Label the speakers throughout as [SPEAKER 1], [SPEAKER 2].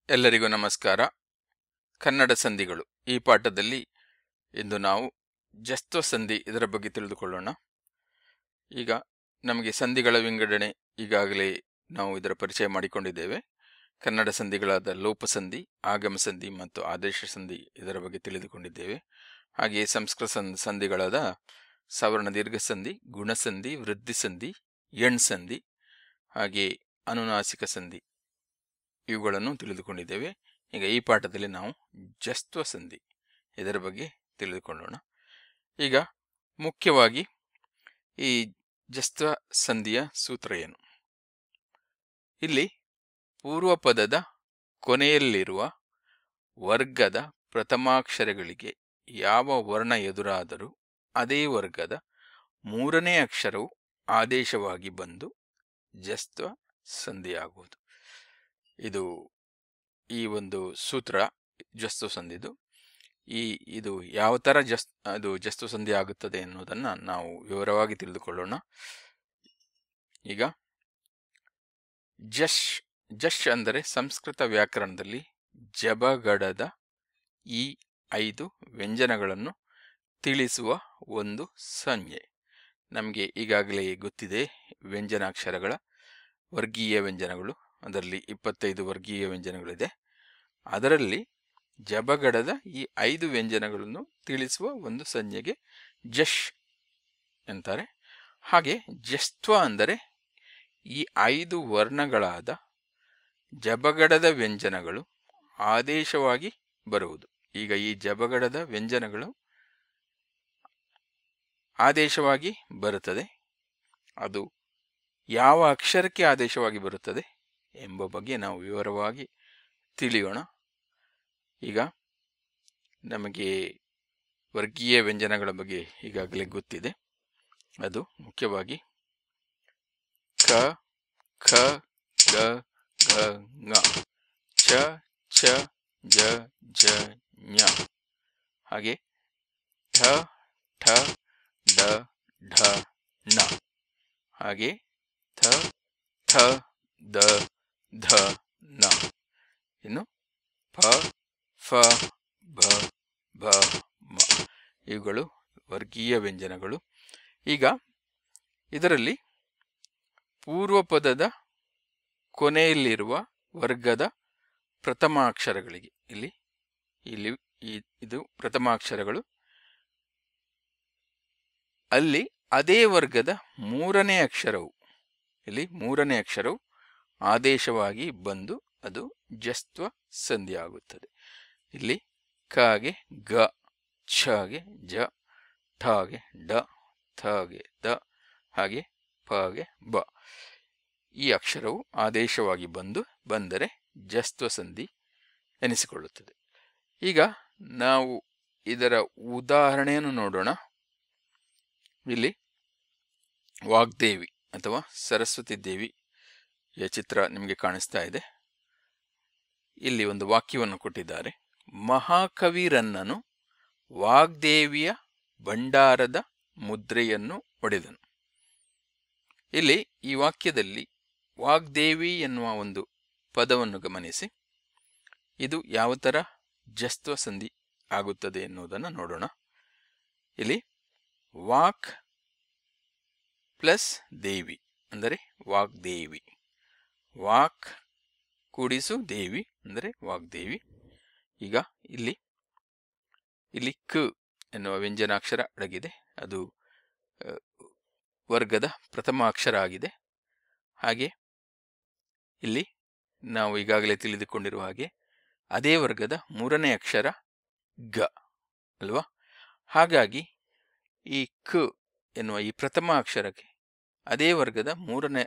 [SPEAKER 1] ಎಲ್ಲರಿಗೂ ನಮಸ್ಕಾರ ಕನ್ನಡ ಸಂಧಿಗಳು ಈ ಪಾಠದಲ್ಲಿ ಇಂದು ನಾವು ಜಸ್ತ್ವ ಸಂಧಿ ಇದರ ಬಗ್ಗೆ ತಿಳಿದುಕೊಳ್ಳೋಣ ಈಗ ನಮಗೆ ಸಂಧಿಗಳ ವಿಂಗಡಣೆ ಈಗಾಗಲೇ ನಾವು ಇದರ ಪರಿಚಯ ಮಾಡಿಕೊಂಡಿದ್ದೇವೆ ಕನ್ನಡ ಸಂಧಿಗಳಾದ ಲೋಪಸಂಧಿ ಆಗಮ ಸಂಧಿ ಮತ್ತು ಆದೇಶ ಸಂಧಿ ಇದರ ಬಗ್ಗೆ ತಿಳಿದುಕೊಂಡಿದ್ದೇವೆ ಹಾಗೆಯೇ ಸಂಸ್ಕೃತ ಸಂಧಿ ಸಂಧಿಗಳಾದ ಸವರ್ಣ ದೀರ್ಘ ಸಂಧಿ ಗುಣಸಂಧಿ ವೃದ್ಧಿ ಸಂಧಿ ಎಣ್ ಸಂಧಿ ಹಾಗೆ ಅನುನಾಸಿಕ ಸಂಧಿ ಇವುಗಳನ್ನು ತಿಳಿದುಕೊಂಡಿದ್ದೇವೆ ಈಗ ಈ ಪಾಠದಲ್ಲಿ ನಾವು ಜಸ್ತ್ವ ಸಂಧಿ ಇದರ ಬಗ್ಗೆ ತಿಳಿದುಕೊಳ್ಳೋಣ ಈಗ ಮುಖ್ಯವಾಗಿ ಈ ಜಸ್ತ್ವ ಸಂಧಿಯ ಸೂತ್ರ ಏನು ಇಲ್ಲಿ ಪೂರ್ವ ಪದದ ಕೊನೆಯಲ್ಲಿರುವ ವರ್ಗದ ಪ್ರಥಮಾಕ್ಷರಗಳಿಗೆ ಯಾವ ವರ್ಣ ಎದುರಾದರೂ ಅದೇ ವರ್ಗದ ಮೂರನೇ ಅಕ್ಷರವು ಆದೇಶವಾಗಿ ಬಂದು ಜಸ್ತ್ವ ಸಂಧಿಯಾಗುವುದು ಇದು ಈ ಒಂದು ಸೂತ್ರ ಜಸ್ತು ಸಂಧಿದು ಈ ಇದು ಯಾವ ಥರ ಜಸ್ ಅದು ಜಸ್ತು ಸಂಧಿ ಆಗುತ್ತದೆ ಎನ್ನುವುದನ್ನು ನಾವು ವಿವರವಾಗಿ ತಿಳಿದುಕೊಳ್ಳೋಣ ಈಗ ಜಶ್ ಜಶ್ ಅಂದರೆ ಸಂಸ್ಕೃತ ವ್ಯಾಕರಣದಲ್ಲಿ ಜಬಗಡದ ಈ ಐದು ವ್ಯಂಜನಗಳನ್ನು ತಿಳಿಸುವ ಒಂದು ಸಂಜ್ಞೆ ನಮಗೆ ಈಗಾಗಲೇ ಗೊತ್ತಿದೆ ವ್ಯಂಜನಾಕ್ಷರಗಳ ವರ್ಗೀಯ ವ್ಯಂಜನಗಳು ಅದರಲ್ಲಿ ಇಪ್ಪತ್ತೈದು ವರ್ಗೀಯ ವ್ಯಂಜನಗಳಿದೆ ಅದರಲ್ಲಿ ಜಬಗಡದ ಈ ಐದು ವ್ಯಂಜನಗಳನ್ನು ತಿಳಿಸುವ ಒಂದು ಸಂಜ್ಞೆಗೆ ಜಶ್ ಅಂತಾರೆ ಹಾಗೆ ಜಸ್ತ್ವ ಅಂದರೆ ಈ ಐದು ವರ್ಣಗಳಾದ ಜಬಗಡದ ವ್ಯಂಜನಗಳು ಆದೇಶವಾಗಿ ಬರುವುದು ಈಗ ಈ ಜಬಗಡದ ವ್ಯಂಜನಗಳು ಆದೇಶವಾಗಿ ಬರುತ್ತದೆ ಅದು ಯಾವ ಅಕ್ಷರಕ್ಕೆ ಆದೇಶವಾಗಿ ಬರುತ್ತದೆ ಎಂಬ ಬಗ್ಗೆ ನಾವು ವಿವರವಾಗಿ ತಿಳಿಯೋಣ ಈಗ ನಮಗೆ ವರ್ಗೀಯ ವ್ಯಂಜನಗಳ ಬಗ್ಗೆ ಈಗಾಗಲೇ ಗೊತ್ತಿದೆ ಅದು ಮುಖ್ಯವಾಗಿ ಕ ಖ ಗ ಘ ङ ಚ ಛ ಜ ಝ ಞ ಹಾಗೆ ಠ ಠ ಡ ಢ ಣ ಹಾಗೆ ಥ ಥ ದ ಧ ನ ಇನ್ನು ಫ ಫ ಭ ಭ ಮ ಇವುಗಳು ವರ್ಗೀಯ ವ್ಯಂಜನಗಳು ಈಗ ಇದರಲ್ಲಿ ಪೂರ್ವ ಪದದ ಕೊನೆಯಲ್ಲಿರುವ ವರ್ಗದ ಪ್ರಥಮಾಕ್ಷರಗಳಿಗೆ ಇಲ್ಲಿ ಇಲ್ಲಿ ಈ- ಇದು ಪ್ರಥಮಾಕ್ಷರಗಳು ಅಲ್ಲಿ ಅದೇ ವರ್ಗದ ಮೂರನೇ ಅಕ್ಷರವು ಇಲ್ಲಿ ಮೂರನೇ ಅಕ್ಷರವು ಆದೇಶವಾಗಿ ಬಂದು ಅದು ಜಸ್ತ್ವ ಸಂಧಿ ಆಗುತ್ತದೆ ಇಲ್ಲಿ ಕಗೆ ಗ ಛಗೆ ಜ ಠಗೆ ಡ ಥಗೆ ದ ಹಾಗೆ ಪಗೆ ಬ ಈ ಅಕ್ಷರವು ಆದೇಶವಾಗಿ ಬಂದು ಬಂದರೆ ಜಸ್ತ್ವ ಸಂಧಿ ಎನಿಸಿಕೊಳ್ಳುತ್ತದೆ ಈಗ ನಾವು ಇದರ ಉದಾಹರಣೆಯನ್ನು ನೋಡೋಣ ಇಲ್ಲಿ ವಾಗ್ದೇವಿ ಅಥವಾ ಸರಸ್ವತಿ ದೇವಿಯ ಚಿತ್ರ ನಿಮಗೆ ಕಾಣಿಸ್ತಾ ಇದೆ ಇಲ್ಲಿ ಒಂದು ವಾಕ್ಯವನ್ನು ಕೊಟ್ಟಿದ್ದಾರೆ ಮಹಾಕವಿರನ್ನನು ವಾಗ್ದೇವಿಯ ಭಂಡಾರದ ಮುದ್ರೆಯನ್ನು ಒಡೆದನು ಇಲ್ಲಿ ಈ ವಾಕ್ಯದಲ್ಲಿ ವಾಗ್ದೇವಿ ಎನ್ನುವ ಒಂದು ಪದವನ್ನು ಗಮನಿಸಿ ಇದು ಯಾವ ಥರ ಜಸ್ತ್ವ ಸಂಧಿ ಆಗುತ್ತದೆ ಎನ್ನುವುದನ್ನು ನೋಡೋಣ ಇಲ್ಲಿ ವಾಕ್ ಪ್ಲಸ್ ದೇವಿ ಅಂದರೆ ವಾಗ್ದೇವಿ ವಾಕ್ ಕೂಡಿಸು ದೇವಿ ಅಂದರೆ ವಾಗ್ದೇವಿ ಈಗ ಇಲ್ಲಿ ಇಲ್ಲಿ ಕ ಎನ್ನುವ ವ್ಯಂಜನಾಕ್ಷರ ಅಡಗಿದೆ ಅದು ಅ, ವರ್ಗದ ಪ್ರಥಮ ಅಕ್ಷರ ಆಗಿದೆ ಹಾಗೆ ಇಲ್ಲಿ ನಾವು ಈಗಾಗಲೇ ತಿಳಿದುಕೊಂಡಿರುವ ಹಾಗೆ ಅದೇ ವರ್ಗದ ಮೂರನೇ ಅಕ್ಷರ ಗ ಅಲ್ವಾ ಹಾಗಾಗಿ ಈ ಕ ಎನ್ನುವ ಈ ಪ್ರಥಮ ಅಕ್ಷರಕ್ಕೆ ಅದೇ ವರ್ಗದ ಮೂರನೇ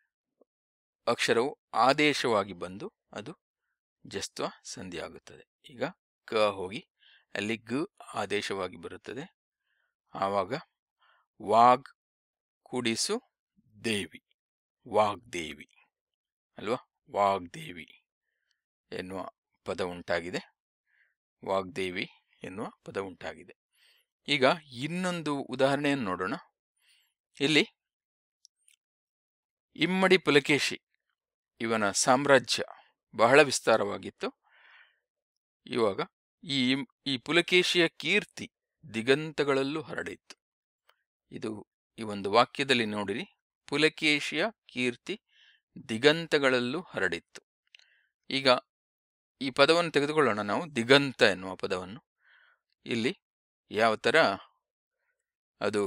[SPEAKER 1] ಅಕ್ಷರವು ಆದೇಶವಾಗಿ ಬಂದು ಅದು ಜಸ್ತ್ವ ಸಂಧಿ ಆಗುತ್ತದೆ ಈಗ ಕ ಹೋಗಿ ಅಲ್ಲಿ ಗ ಆದೇಶವಾಗಿ ಬರುತ್ತದೆ ಆವಾಗ ವಾಗ್ ಕೂಡಿಸು ದೇವಿ ವಾಗ್ದೇವಿ ಅಲ್ವಾ ವಾಗ್ದೇವಿ ಎನ್ನುವ ಪದ ಉಂಟಾಗಿದೆ ವಾಗ್ದೇವಿ ಎನ್ನುವ ಪದ ಉಂಟಾಗಿದೆ ಈಗ ಇನ್ನೊಂದು ಉದಾಹರಣೆಯನ್ನು ನೋಡೋಣ ಇಲ್ಲಿ ಇಮ್ಮಡಿ ಪುಲಕೇಶಿ ಇವನ ಸಾಮ್ರಾಜ್ಯ ಬಹಳ ವಿಸ್ತಾರವಾಗಿತ್ತು ಇವಾಗ ಈ ಈ ಪುಲಕೇಶಿಯ ಕೀರ್ತಿ ದಿಗಂತಗಳಲ್ಲೂ ಹರಡಿತ್ತು ಇದು ಈ ಒಂದು ವಾಕ್ಯದಲ್ಲಿ ನೋಡಿರಿ ಪುಲಕೇಶಿಯ ಕೀರ್ತಿ ದಿಗಂತಗಳಲ್ಲೂ ಹರಡಿತ್ತು ಈಗ ಈ ಪದವನ್ನು ತೆಗೆದುಕೊಳ್ಳೋಣ ನಾವು ದಿಗಂತ ಎನ್ನುವ ಪದವನ್ನು ಇಲ್ಲಿ ಯಾವ ಥರ ಅದು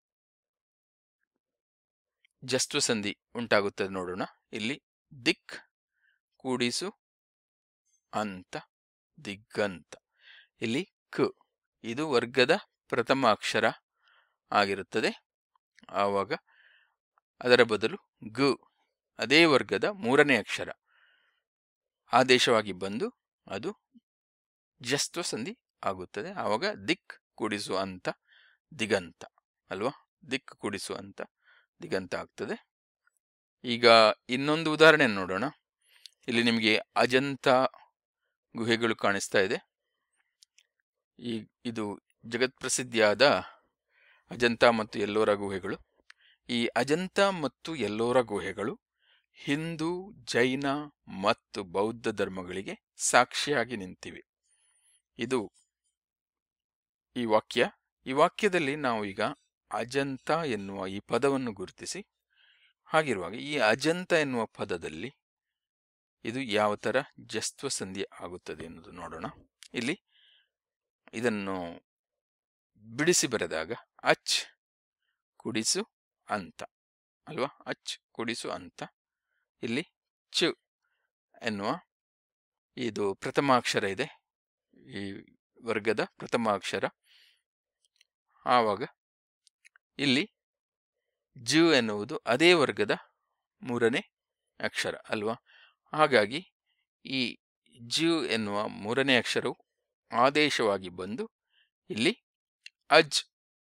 [SPEAKER 1] ಜಸ್ತ್ವ ಸಂಧಿ ಉಂಟಾಗುತ್ತದೆ ನೋಡೋಣ ಇಲ್ಲಿ ದಿಕ್ ಕೂಡಿಸು ಅಂತ ದಿಗ್ಗಂತ ಇಲ್ಲಿ ಕ್ ಇದು ವರ್ಗದ ಪ್ರಥಮ ಅಕ್ಷರ ಆಗಿರುತ್ತದೆ ಆವಾಗ ಅದರ ಬದಲು ಗ್ ಅದೇ ವರ್ಗದ ಮೂರನೇ ಅಕ್ಷರ ಆದೇಶವಾಗಿ ಬಂದು ಅದು ಜಸ್ತ್ವ ಸಂಧಿ ಆಗುತ್ತದೆ ಆವಾಗ ದಿಕ್ ಕೂಡಿಸು ಅಂತ ದಿಗಂತ ಅಲ್ವಾ ದಿಕ್ ಕೂಡಿಸು ಅಂತ ದಿಗಂತ ಆಗ್ತದೆ ಈಗ ಇನ್ನೊಂದು ಉದಾಹರಣೆ ನೋಡೋಣ ಇಲ್ಲಿ ನಿಮಗೆ ಅಜಂತ ಗುಹೆಗಳು ಕಾಣಿಸ್ತಾ ಇದೆ ಈ ಇದು ಜಗತ್ಪ್ರಸಿದ್ಧಿಯಾದ ಅಜಂತ ಮತ್ತು ಎಲ್ಲೋರ ಗುಹೆಗಳು ಈ ಅಜಂತ ಮತ್ತು ಎಲ್ಲೋರ ಗುಹೆಗಳು ಹಿಂದೂ ಜೈನ ಮತ್ತು ಬೌದ್ಧ ಧರ್ಮಗಳಿಗೆ ಸಾಕ್ಷಿಯಾಗಿ ನಿಂತಿವೆ ಇದು ಈ ವಾಕ್ಯ ಈ ವಾಕ್ಯದಲ್ಲಿ ನಾವು ಈಗ ಅಜಂತ ಎನ್ನುವ ಈ ಪದವನ್ನು ಗುರುತಿಸಿ ಹಾಗಿರುವಾಗ ಈ ಅಜಂತ ಎನ್ನುವ ಪದದಲ್ಲಿ ಇದು ಯಾವ ಥರ ಜಸ್ತ್ವ ಸಂಧಿ ಆಗುತ್ತದೆ ಎನ್ನುವುದು ನೋಡೋಣ ಇಲ್ಲಿ ಇದನ್ನು ಬಿಡಿಸಿ ಬರೆದಾಗ ಅಚ್ ಕುಡಿಸು ಅಂತ ಅಲ್ವಾ ಅಚ್ ಕುಡಿಸು ಅಂತ ಇಲ್ಲಿ ಚ ಎನ್ನುವ ಇದು ಪ್ರಥಮಾಕ್ಷರ ಇದೆ ಈ ವರ್ಗದ ಪ್ರಥಮಾಕ್ಷರ ಆವಾಗ ಇಲ್ಲಿ ಜು ಎನ್ನುವುದು ಅದೇ ವರ್ಗದ ಮೂರನೇ ಅಕ್ಷರ ಅಲ್ವಾ ಹಾಗಾಗಿ ಈ ಜು ಎನ್ನುವ ಮೂರನೇ ಅಕ್ಷರವು ಆದೇಶವಾಗಿ ಬಂದು ಇಲ್ಲಿ ಅಜ್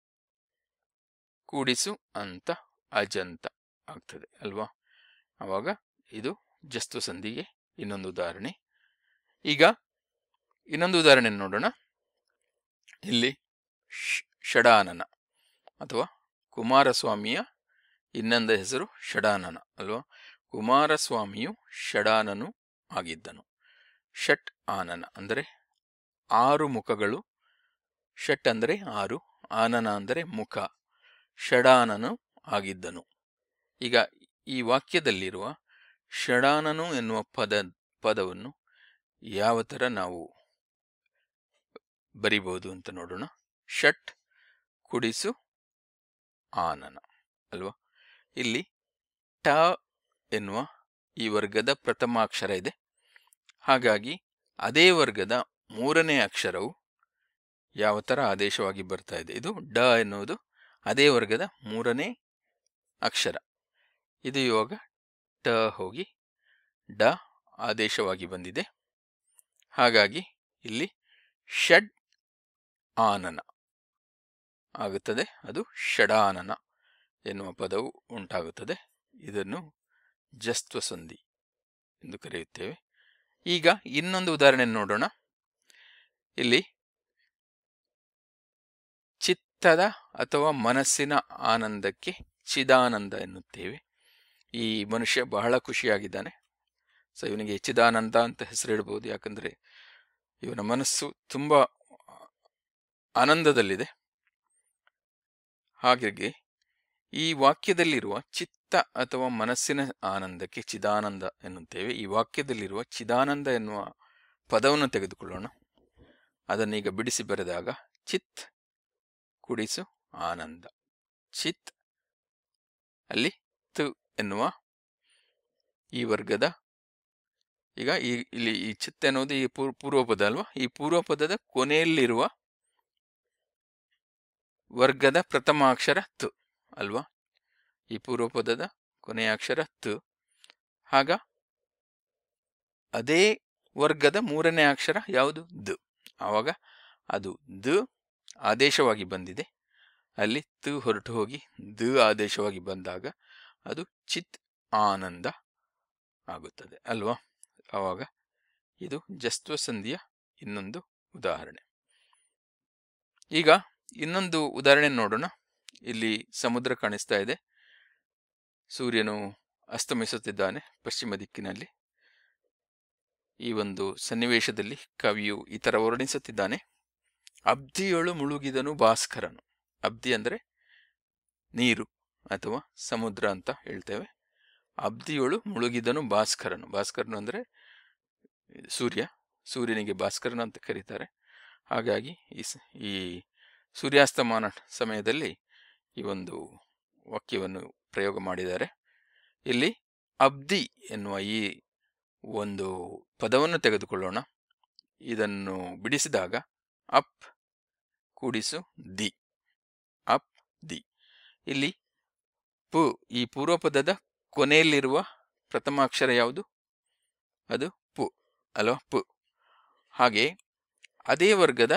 [SPEAKER 1] ಕೂಡಿಸು ಅಂತ ಅಜಂತ ಆಗ್ತದೆ ಅಲ್ವಾ ಆವಾಗ ಇದು ಜಸ್ತು ಸಂಧಿಗೆ ಇನ್ನೊಂದು ಉದಾಹರಣೆ ಈಗ ಇನ್ನೊಂದು ಉದಾಹರಣೆ ನೋಡೋಣ ಇಲ್ಲಿ ಷಡಾನನ ಅಥವಾ ಕುಮಾರಸ್ವಾಮಿಯ ಇನ್ನೊಂದು ಹೆಸರು ಷಡಾನನ ಅಲ್ವಾ ಕುಮಾರಸ್ವಾಮಿಯು ಷಡಾನನು ಆಗಿದ್ದನು ಷಟ್ ಆನನ ಅಂದರೆ ಆರು ಮುಖಗಳು ಷಟ್ ಅಂದರೆ ಆರು ಆನನ ಅಂದರೆ ಮುಖ ಷಡಾನನು ಆಗಿದ್ದನು ಈಗ ಈ ವಾಕ್ಯದಲ್ಲಿರುವ ಷಡಾನನು ಎನ್ನುವ ಪದ ಪದವನ್ನು ಯಾವ ಥರ ನಾವು ಬರಿಬಹುದು ಅಂತ ನೋಡೋಣ ಷಟ್ ಕುಡಿಸು ಆನನ ಅಲ್ವಾ ಇಲ್ಲಿ ಟ ಎನ್ನುವ ಈ ವರ್ಗದ ಪ್ರಥಮಾಕ್ಷರ ಇದೆ ಹಾಗಾಗಿ ಅದೇ ವರ್ಗದ ಮೂರನೇ ಅಕ್ಷರವು ಯಾವ ಥರ ಆದೇಶವಾಗಿ ಬರ್ತಾ ಇದೆ ಇದು ಡ ಎನ್ನುವುದು ಅದೇ ವರ್ಗದ ಮೂರನೇ ಅಕ್ಷರ ಇದು ಇವಾಗ ಟ ಹೋಗಿ ಡ ಆದೇಶವಾಗಿ ಬಂದಿದೆ ಹಾಗಾಗಿ ಇಲ್ಲಿ ಷಡ್ ಆನನ ಆಗುತ್ತದೆ ಅದು ಷಡಾನನ ಎನ್ನುವ ಪದವು ಉಂಟಾಗುತ್ತದೆ ಇದನ್ನು ಜಸ್ತ್ವ ಸಂಧಿ ಎಂದು ಕರೆಯುತ್ತೇವೆ ಈಗ ಇನ್ನೊಂದು ಉದಾಹರಣೆ ನೋಡೋಣ ಇಲ್ಲಿ ಚಿತ್ತದ ಅಥವಾ ಮನಸ್ಸಿನ ಆನಂದಕ್ಕೆ ಚಿದಾನಂದ ಎನ್ನುತ್ತೇವೆ ಈ ಮನುಷ್ಯ ಬಹಳ ಖುಷಿಯಾಗಿದ್ದಾನೆ ಸೊ ಇವನಿಗೆ ಚಿದಾನಂದ ಅಂತ ಹೆಸರಿಡಬಹುದು ಯಾಕಂದ್ರೆ ಇವನ ಮನಸ್ಸು ತುಂಬ ಆನಂದದಲ್ಲಿದೆ ಹಾಗಾಗಿ ಈ ವಾಕ್ಯದಲ್ಲಿರುವ ಚಿತ್ತ ಅಥವಾ ಮನಸ್ಸಿನ ಆನಂದಕ್ಕೆ ಚಿದಾನಂದ ಎನ್ನುತ್ತೇವೆ ಈ ವಾಕ್ಯದಲ್ಲಿರುವ ಚಿದಾನಂದ ಎನ್ನುವ ಪದವನ್ನು ತೆಗೆದುಕೊಳ್ಳೋಣ ಅದನ್ನೀಗ ಬಿಡಿಸಿ ಬರೆದಾಗ ಚಿತ್ ಕುಡಿಸು ಆನಂದ ಚಿತ್ ಅಲ್ಲಿ ತು ಎನ್ನುವ ಈ ವರ್ಗದ ಈಗ ಈ ಇಲ್ಲಿ ಈ ಚಿತ್ ಎನ್ನುವುದು ಈ ಪೂರ್ ಪೂರ್ವ ಪದ ಅಲ್ವಾ ಈ ಪೂರ್ವ ಪದದ ಕೊನೆಯಲ್ಲಿರುವ ವರ್ಗದ ಪ್ರಥಮ ಅಕ್ಷರ ತು ಅಲ್ವಾ ಈ ಪೂರ್ವ ಪದದ ಕೊನೆಯ ಅಕ್ಷರ ತು ಆಗ ಅದೇ ವರ್ಗದ ಮೂರನೇ ಅಕ್ಷರ ಯಾವುದು ದು ಆವಾಗ ಅದು ದು ಆದೇಶವಾಗಿ ಬಂದಿದೆ ಅಲ್ಲಿ ತು ಹೊರಟು ಹೋಗಿ ದು ಆದೇಶವಾಗಿ ಬಂದಾಗ ಅದು ಚಿತ್ ಆನಂದ ಆಗುತ್ತದೆ ಅಲ್ವಾ ಆವಾಗ ಇದು ಜಸ್ತ್ವ ಸಂಧಿಯ ಇನ್ನೊಂದು ಉದಾಹರಣೆ ಈಗ ಇನ್ನೊಂದು ಉದಾಹರಣೆ ನೋಡೋಣ ಇಲ್ಲಿ ಸಮುದ್ರ ಕಾಣಿಸ್ತಾ ಇದೆ ಸೂರ್ಯನು ಅಸ್ತಮಿಸುತ್ತಿದ್ದಾನೆ ಪಶ್ಚಿಮ ದಿಕ್ಕಿನಲ್ಲಿ ಈ ಒಂದು ಸನ್ನಿವೇಶದಲ್ಲಿ ಕವಿಯು ಈ ಥರ ವರ್ಣಿಸುತ್ತಿದ್ದಾನೆ ಅಬ್ದಿಯೊಳು ಮುಳುಗಿದನು ಭಾಸ್ಕರನು ಅಬ್ದಿ ಅಂದರೆ ನೀರು ಅಥವಾ ಸಮುದ್ರ ಅಂತ ಹೇಳ್ತೇವೆ ಅಬ್ದಿಯೊಳು ಮುಳುಗಿದನು ಭಾಸ್ಕರನು ಭಾಸ್ಕರನು ಅಂದರೆ ಸೂರ್ಯ ಸೂರ್ಯನಿಗೆ ಭಾಸ್ಕರನು ಅಂತ ಕರೀತಾರೆ ಹಾಗಾಗಿ ಈ ಸ- ಈ ಸೂರ್ಯಾಸ್ತಮಾನ ಸಮಯದಲ್ಲಿ ಈ ಒಂದು ವಾಕ್ಯವನ್ನು ಪ್ರಯೋಗ ಮಾಡಿದ್ದಾರೆ ಇಲ್ಲಿ ಅಬ್ದಿ ಎನ್ನುವ ಈ ಒಂದು ಪದವನ್ನು ತೆಗೆದುಕೊಳ್ಳೋಣ ಇದನ್ನು ಬಿಡಿಸಿದಾಗ ಅಪ್ ಕೂಡಿಸು ದಿ ಅಪ್ ದಿ ಇಲ್ಲಿ ಪು ಈ ಪೂರ್ವ ಪದದ ಕೊನೆಯಲ್ಲಿರುವ ಪ್ರಥಮ ಅಕ್ಷರ ಯಾವುದು ಅದು ಪು ಅಲ್ವಾ ಪು ಹಾಗೆ ಅದೇ ವರ್ಗದ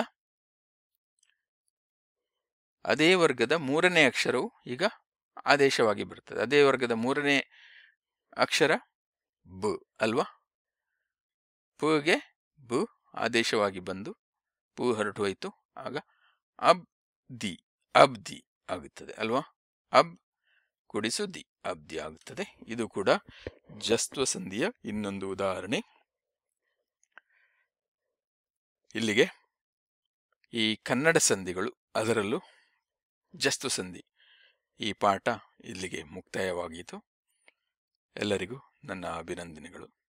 [SPEAKER 1] ಅದೇ ವರ್ಗದ ಮೂರನೇ ಅಕ್ಷರವು ಈಗ ಆದೇಶವಾಗಿ ಬರುತ್ತದೆ ಅದೇ ವರ್ಗದ ಮೂರನೇ ಅಕ್ಷರ ಬ ಅಲ್ವಾ ಪುಗೆ ಬು ಆದೇಶವಾಗಿ ಬಂದು ಪು ಹೊರಟು ಹೋಯಿತು ಆಗ ಅಬ್ ದಿ ಅಬ್ದಿ ಆಗುತ್ತದೆ ಅಲ್ವಾ ಅಬ್ ಕುಡಿಸು ದಿ ಅಬ್ದಿ ಆಗುತ್ತದೆ ಇದು ಕೂಡ ಜಸ್ತ್ವ ಸಂಧಿಯ ಇನ್ನೊಂದು ಉದಾಹರಣೆ ಇಲ್ಲಿಗೆ ಈ ಕನ್ನಡ ಸಂಧಿಗಳು ಅದರಲ್ಲೂ ಜಸ್ತು ಸಂಧಿ ಈ ಪಾಠ ಇಲ್ಲಿಗೆ ಮುಕ್ತಾಯವಾಯಿತು ಎಲ್ಲರಿಗೂ ನನ್ನ ಅಭಿನಂದನೆಗಳು